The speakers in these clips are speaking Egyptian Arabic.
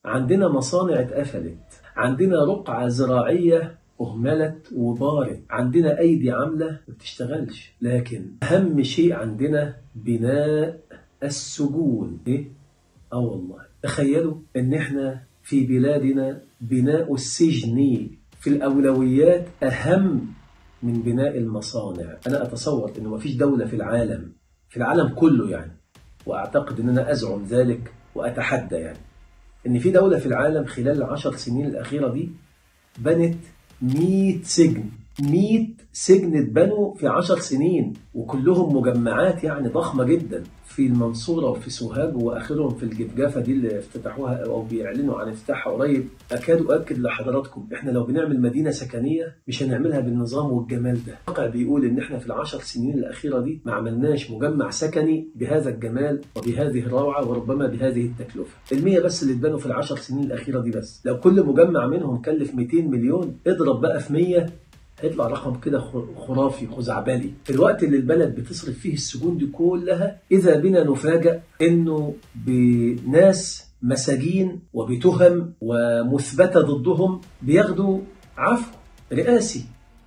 عندنا مصانع اتقفلت عندنا رقعة زراعية أهملت وبارت عندنا أيدي عاملة ما بتشتغلش لكن أهم شيء عندنا بناء السجون إيه؟ آه والله تخيلوا إن إحنا في بلادنا بناء السجن في الأولويات أهم من بناء المصانع أنا أتصور إنه ما فيش دولة في العالم في العالم كله يعني وأعتقد إن أنا أزعم ذلك وأتحدى يعني إن في دولة في العالم خلال العشر سنين الأخيرة دي بنت 100 سجن 100 سجن اتبنوا في 10 سنين وكلهم مجمعات يعني ضخمة جدا في المنصورة وفي سوهاج وآخرهم في الجفجافة دي اللي افتتحوها أو بيعلنوا عن افتتاحها قريب أكاد أؤكد لحضراتكم إحنا لو بنعمل مدينة سكنية مش هنعملها بالنظام والجمال ده الواقع بيقول إن إحنا في العشر سنين الأخيرة دي ما عملناش مجمع سكني بهذا الجمال وبهذه الروعة وربما بهذه التكلفة المية بس اللي اتبنوا في العشر سنين الأخيرة دي بس لو كل مجمع منهم كلف 200 مليون اضرب بقى في 100 هيطلع رقم كده خرافي خزعبلي في الوقت اللي البلد بتصرف فيه السجون دي كلها إذا بنا نفاجأ إنه بناس مساجين وبتهم ومثبتة ضدهم بياخدوا عفو رئاسي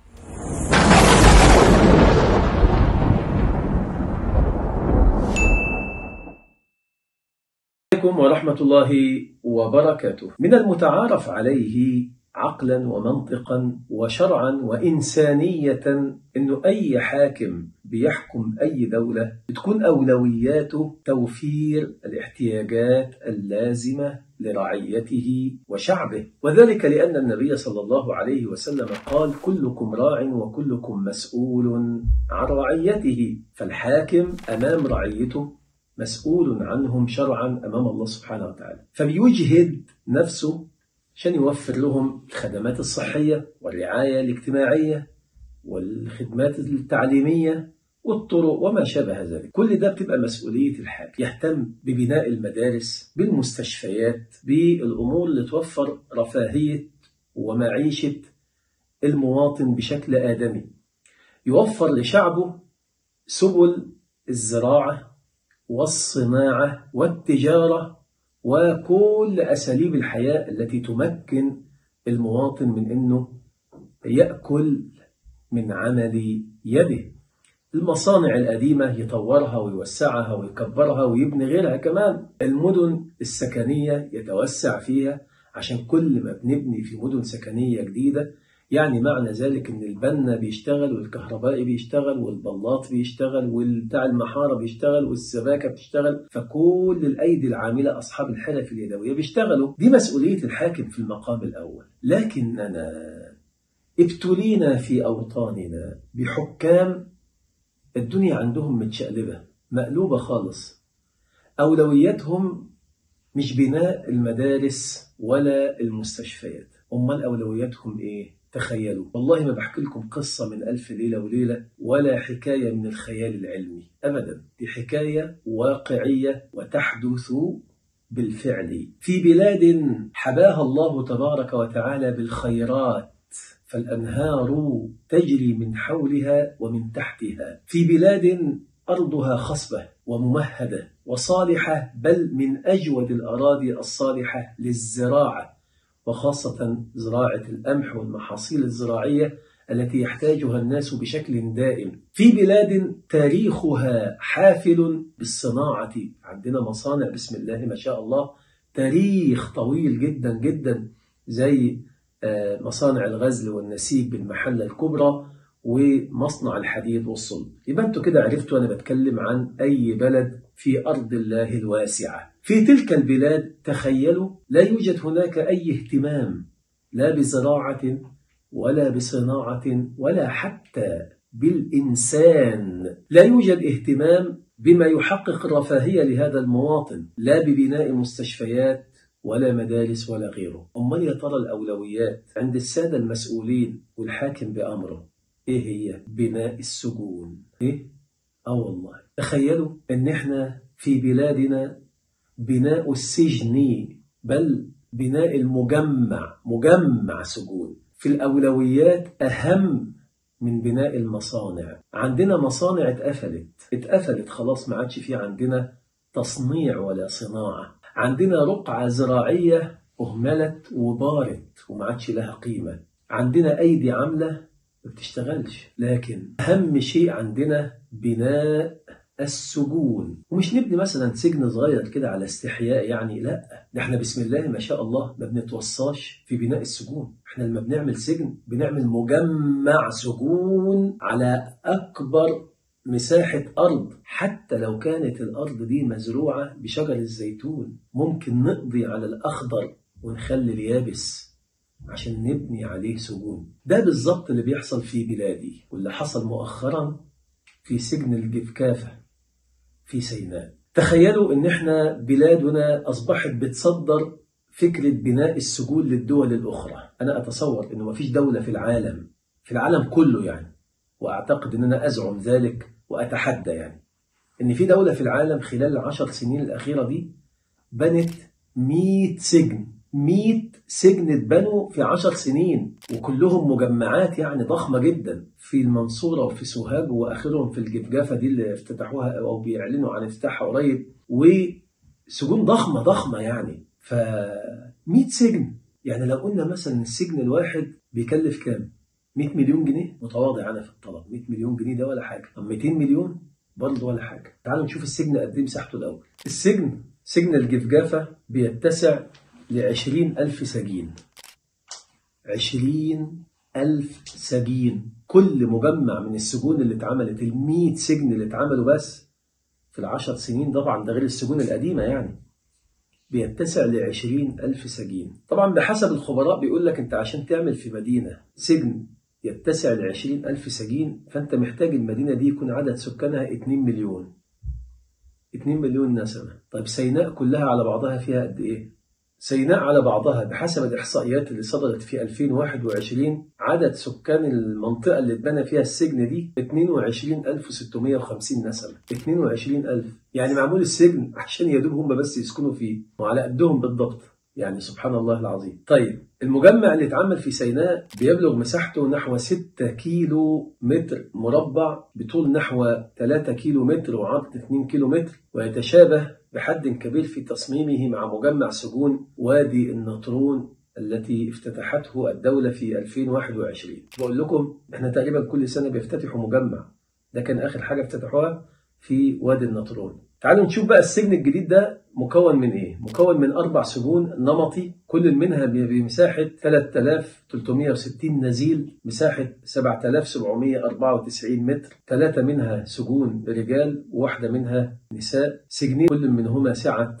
عليكم ورحمة الله وبركاته من المتعارف عليه عقلا ومنطقا وشرعا وإنسانية إنه أي حاكم بيحكم أي دولة بتكون أولوياته توفير الاحتياجات اللازمة لرعيته وشعبه وذلك لأن النبي صلى الله عليه وسلم قال كلكم راع وكلكم مسؤول عن رعيته فالحاكم أمام رعيته مسؤول عنهم شرعا أمام الله سبحانه وتعالى فبيجهد نفسه عشان يوفر لهم الخدمات الصحية والرعاية الاجتماعية والخدمات التعليمية والطرق وما شابه ذلك كل ده بتبقى مسؤولية الحاكم يهتم ببناء المدارس بالمستشفيات بالأمور اللي توفر رفاهية ومعيشة المواطن بشكل آدمي يوفر لشعبه سبل الزراعة والصناعة والتجارة وكل أساليب الحياة التي تمكن المواطن من أنه يأكل من عمل يده المصانع القديمة يطورها ويوسعها ويكبرها ويبني غيرها كمان المدن السكنية يتوسع فيها عشان كل ما بنبني في مدن سكنية جديدة يعني معنى ذلك ان البنا بيشتغل والكهربائي بيشتغل والبلاط بيشتغل والبتاع المحاره بيشتغل والسباكه بتشتغل فكل الايدي العامله اصحاب الحرف اليدويه بيشتغلوا دي مسؤوليه الحاكم في المقام الاول لكننا ابتلينا في اوطاننا بحكام الدنيا عندهم متشقلبه مقلوبه خالص اولوياتهم مش بناء المدارس ولا المستشفيات امال اولوياتهم ايه تخيلوا والله ما بحكي لكم قصة من ألف ليلة وليلة ولا حكاية من الخيال العلمي أبدا دي حكاية واقعية وتحدث بالفعل في بلاد حباها الله تبارك وتعالى بالخيرات فالأنهار تجري من حولها ومن تحتها في بلاد أرضها خصبة وممهدة وصالحة بل من أجود الأراضي الصالحة للزراعة وخاصة زراعة القمح والمحاصيل الزراعية التي يحتاجها الناس بشكل دائم في بلاد تاريخها حافل بالصناعة عندنا مصانع بسم الله ما شاء الله تاريخ طويل جدا جدا زي مصانع الغزل والنسيج بالمحلة الكبرى ومصنع الحديد والصلب يبقى انتوا كده عرفتوا انا بتكلم عن اي بلد في ارض الله الواسعه في تلك البلاد تخيلوا لا يوجد هناك اي اهتمام لا بزراعه ولا بصناعه ولا حتى بالانسان لا يوجد اهتمام بما يحقق الرفاهيه لهذا المواطن لا ببناء مستشفيات ولا مدارس ولا غيره امال يا ترى الاولويات عند الساده المسؤولين والحاكم بامره ايه هي بناء السجون ايه اه والله تخيلوا ان احنا في بلادنا بناء السجن بل بناء المجمع مجمع سجون في الاولويات اهم من بناء المصانع عندنا مصانع اتقفلت اتقفلت خلاص ما عادش في عندنا تصنيع ولا صناعه عندنا رقعه زراعيه أهملت وبارت وما عادش لها قيمة عندنا أيدي عاملة ما بتشتغلش لكن أهم شيء عندنا بناء السجون ومش نبني مثلا سجن صغير كده على استحياء يعني لا ده احنا بسم الله ما شاء الله ما بنتوصاش في بناء السجون احنا لما بنعمل سجن بنعمل مجمع سجون على اكبر مساحة أرض حتى لو كانت الأرض دي مزروعة بشجر الزيتون ممكن نقضي على الأخضر ونخلي اليابس عشان نبني عليه سجون ده بالظبط اللي بيحصل في بلادي واللي حصل مؤخرا في سجن الجفكافة في سيناء تخيلوا ان احنا بلادنا اصبحت بتصدر فكرة بناء السجون للدول الاخرى انا اتصور انه مفيش دولة في العالم في العالم كله يعني واعتقد ان انا ازعم ذلك واتحدى يعني ان في دولة في العالم خلال العشر سنين الاخيرة دي بنت 100 سجن 100 سجن اتبنوا في 10 سنين وكلهم مجمعات يعني ضخمه جدا في المنصوره وفي سوهاج واخرهم في الجفجافه دي اللي افتتحوها او بيعلنوا عن افتتاحها قريب وسجون ضخمه ضخمه يعني ف 100 سجن يعني لو قلنا مثلا السجن الواحد بيكلف كام؟ 100 مليون جنيه متواضع انا في الطلب 100 مليون جنيه ده ولا حاجه طب 200 مليون برضه ولا حاجه تعالوا نشوف السجن قد ايه مساحته الاول السجن سجن الجفجافه بيتسع لعشرين ألف سجين عشرين ألف سجين كل مجمع من السجون اللي اتعملت المية سجن اللي اتعملوا بس في العشر سنين طبعا ده غير السجون القديمة يعني بيتسع لعشرين ألف سجين طبعا بحسب الخبراء بيقول لك انت عشان تعمل في مدينة سجن يتسع لعشرين ألف سجين فانت محتاج المدينة دي يكون عدد سكانها 2 مليون 2 مليون نسمة طيب سيناء كلها على بعضها فيها قد ايه سيناء على بعضها بحسب الإحصائيات اللي صدرت في 2021 عدد سكان المنطقة اللي اتبنى فيها السجن دي 22650 نسمة 22000 يعني معمول السجن عشان يا دوب هم بس يسكنوا فيه وعلى قدهم بالضبط يعني سبحان الله العظيم طيب المجمع اللي اتعمل في سيناء بيبلغ مساحته نحو 6 كيلو متر مربع بطول نحو 3 كيلو متر وعرض 2 كيلو متر ويتشابه بحد كبير في تصميمه مع مجمع سجون وادي النطرون التي افتتحته الدولة في 2021 بقول لكم احنا تقريبا كل سنة بيفتتحوا مجمع ده كان آخر حاجة افتتحوها في وادي النطرون تعالوا نشوف بقى السجن الجديد ده مكون من ايه؟ مكون من اربع سجون نمطي كل منها بمساحه 3360 نزيل مساحه 7794 متر ثلاثه منها سجون رجال وواحده منها نساء سجنين كل منهما سعه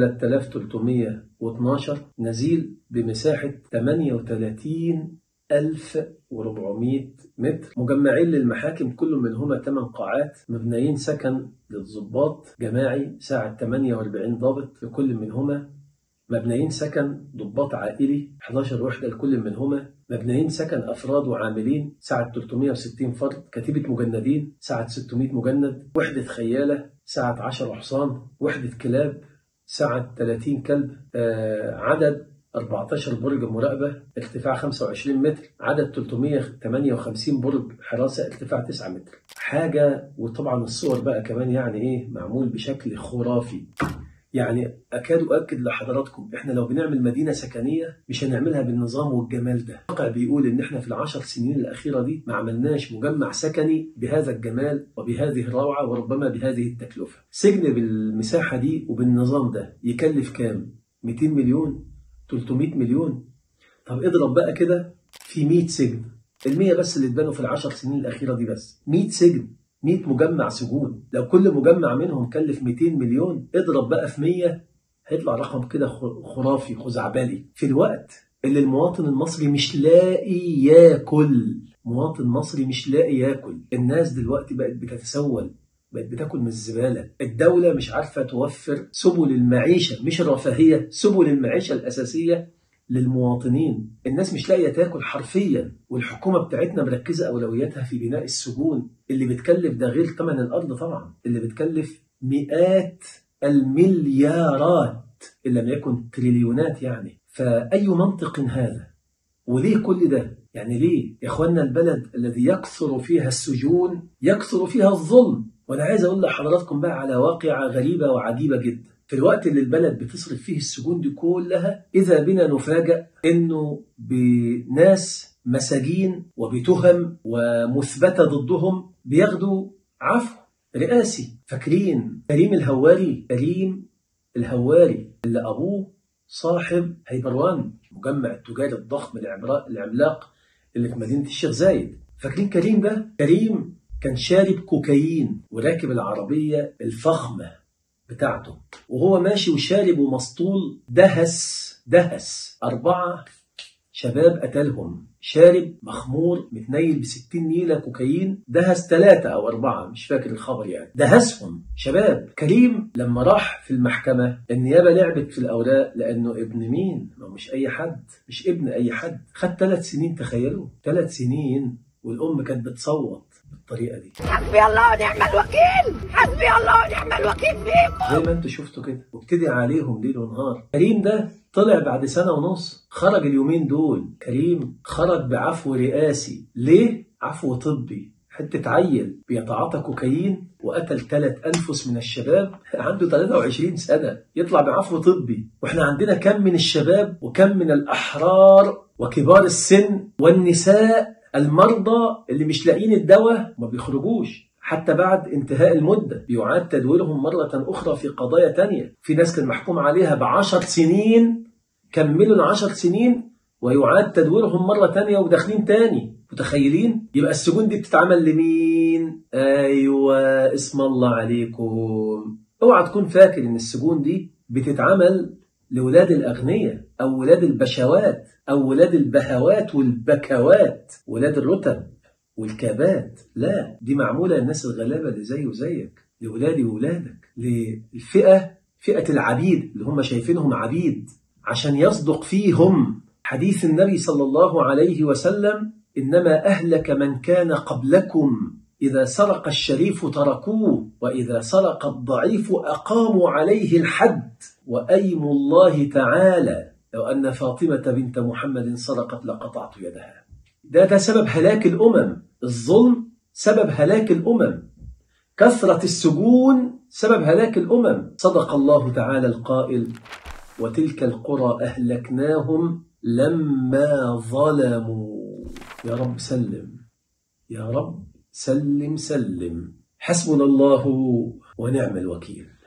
3312 نزيل بمساحه 38 1400 متر مجمعين للمحاكم كل منهما 8 قاعات مبنيين سكن للضباط جماعي ساعة 48 ضابط لكل منهما مبنيين سكن ضباط عائلي 11 وحدة لكل منهما مبنيين سكن أفراد وعاملين ساعة 360 فرد كتيبة مجندين ساعة 600 مجند وحدة خيالة ساعة 10 حصان وحدة كلاب ساعة 30 كلب آه عدد 14 برج مراقبة ارتفاع 25 متر عدد 358 برج حراسة ارتفاع 9 متر حاجة وطبعا الصور بقى كمان يعني ايه معمول بشكل خرافي يعني أكاد أؤكد لحضراتكم إحنا لو بنعمل مدينة سكنية مش هنعملها بالنظام والجمال ده الواقع بيقول إن إحنا في العشر سنين الأخيرة دي ما عملناش مجمع سكني بهذا الجمال وبهذه الروعة وربما بهذه التكلفة سجن بالمساحة دي وبالنظام ده يكلف كام؟ 200 مليون 300 مليون طب اضرب بقى كده في 100 سجن ال100 بس اللي اتبنوا في العشر سنين الأخيرة دي بس 100 سجن 100 مجمع سجون لو كل مجمع منهم كلف 200 مليون اضرب بقى في 100 هيطلع رقم كده خرافي خزعبلي في الوقت اللي المواطن المصري مش لاقي ياكل مواطن مصري مش لاقي ياكل الناس دلوقتي بقت بتتسول بقت بتاكل من الزبالة الدولة مش عارفة توفر سبل المعيشة مش الرفاهية سبل المعيشة الأساسية للمواطنين الناس مش لاقية تاكل حرفيا والحكومة بتاعتنا مركزة أولوياتها في بناء السجون اللي بتكلف ده غير ثمن الأرض طبعا اللي بتكلف مئات المليارات إن لم يكن تريليونات يعني فأي منطق هذا وليه كل ده يعني ليه يا اخوانا البلد الذي يكثر فيها السجون يكثر فيها الظلم وانا عايز اقول لحضراتكم بقى على واقعه غريبه وعجيبه جدا في الوقت اللي البلد بتصرف فيه السجون دي كلها إذا بنا نفاجأ إنه بناس مساجين وبتهم ومثبتة ضدهم بياخدوا عفو رئاسي فاكرين كريم الهواري كريم الهواري اللي أبوه صاحب هيبروان مجمع التجاري الضخم العملاق اللي في مدينة الشيخ زايد فاكرين كريم ده؟ كريم كان شارب كوكايين وراكب العربية الفخمة بتاعته وهو ماشي وشارب ومسطول دهس دهس أربعة شباب قتلهم شارب مخمور متنيل ب 60 نيله كوكايين دهس ثلاثه او اربعه مش فاكر الخبر يعني دهسهم شباب كريم لما راح في المحكمه النيابه لعبت في الاوراق لانه ابن مين؟ ما مش اي حد مش ابن اي حد خد ثلاث سنين تخيلوا ثلاث سنين والام كانت بتصوت بالطريقه دي حسبي الله ونعم الوكيل حسبي الله ونعم الوكيل فيكم زي ما انتوا شفتوا كده وابتدي عليهم ليل ونهار كريم ده طلع بعد سنه ونص خرج اليومين دول كريم خرج بعفو رئاسي ليه عفو طبي حتة عيل بيتعاطى كوكايين وقتل ثلاث أنفس من الشباب عنده 23 سنة يطلع بعفو طبي وإحنا عندنا كم من الشباب وكم من الأحرار وكبار السن والنساء المرضى اللي مش لاقيين الدواء ما بيخرجوش حتى بعد انتهاء المدة بيعاد تدويرهم مرة أخرى في قضايا تانية في ناس كان محكوم عليها بعشر سنين كملوا العشر سنين ويعاد تدويرهم مرة تانية وداخلين تاني متخيلين يبقى السجون دي بتتعمل لمين ايوه اسم الله عليكم اوعى تكون فاكر ان السجون دي بتتعمل لولاد الأغنياء أو ولاد البشوات أو ولاد البهوات والبكوات ولاد الرتب والكابات لا دي معمولة للناس الغلابة اللي زي وزيك لولادي وولادك للفئة فئة العبيد اللي هم شايفينهم عبيد عشان يصدق فيهم حديث النبي صلى الله عليه وسلم إنما أهلك من كان قبلكم إذا سرق الشريف تركوه وإذا سرق الضعيف أقاموا عليه الحد وأيم الله تعالى لو أن فاطمة بنت محمد سرقت لقطعت يدها ده ده سبب هلاك الأمم الظلم سبب هلاك الأمم كثرة السجون سبب هلاك الأمم صدق الله تعالى القائل وتلك القرى أهلكناهم لما ظلموا يا رب سلم يا رب سلم سلم حسبنا الله ونعم الوكيل